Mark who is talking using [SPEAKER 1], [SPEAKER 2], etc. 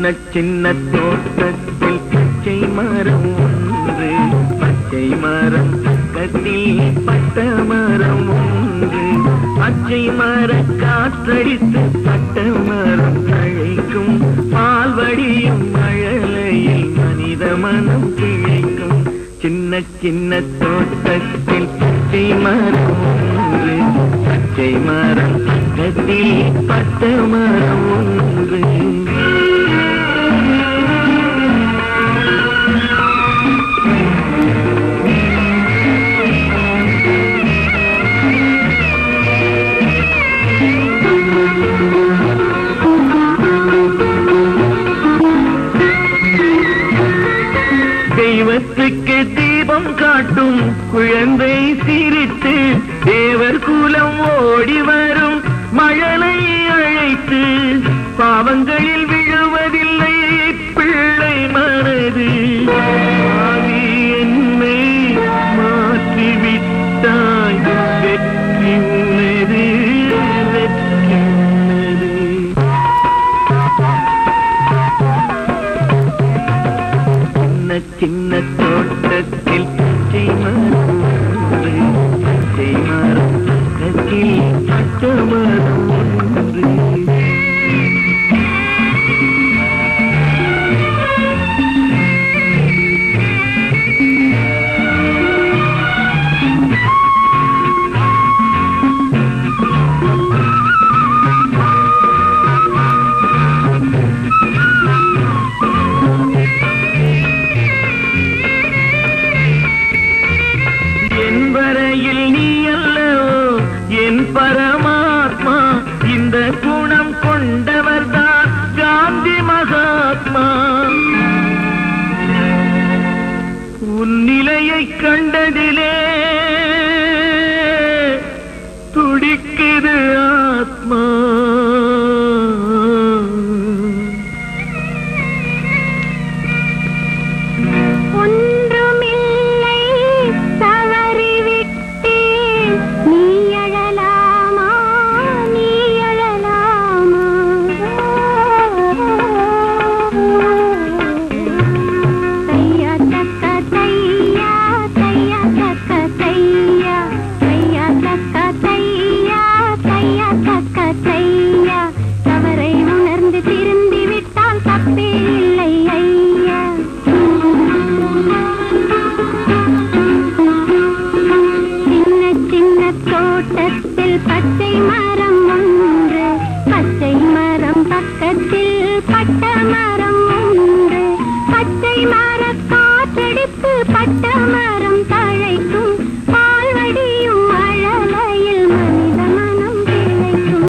[SPEAKER 1] சின்ன சின்ன தோட்டத்தில் பச்சை மரம் ஒன்று பச்சை மரம் கத்தில் பட்ட மரம் ஒன்று பச்சை மர காற்றடித்து பட்ட மரம் தழைக்கும் பால் வடியும் மழலையில் மனித மனம் கிழைக்கும் சின்ன சின்ன தோட்டத்தில் பச்சை மரம் ஒன்று பச்சை மரம் கத்தில் பட்ட மரம் ஒன்று தெய்வத்துக்கு தீபம் காட்டும் குழந்தை சிரித்து தேவர் குலம் ஓடி வரும் மழலை அழைத்து பாவங்களில் விழுவதில்லை பிள்ளை மனது ஆவி என்னை மாற்றி விட்டாய் வெற்றி உனது வெற்றி உனது சின்ன சின்ன தோட்டத்தில் பச்சை மரம் ஒன்று, பச்சை மரம் கத்தில் பச்சை மரம் ஒன்று என் வரையில் நீ அல்லவோ என் பரமாத்மா இந்த குணம் கொண்டவர்தான் காந்தி மகாத்மா உன் நிலையை கண்டதிலே துடிக்குது ஆத்மா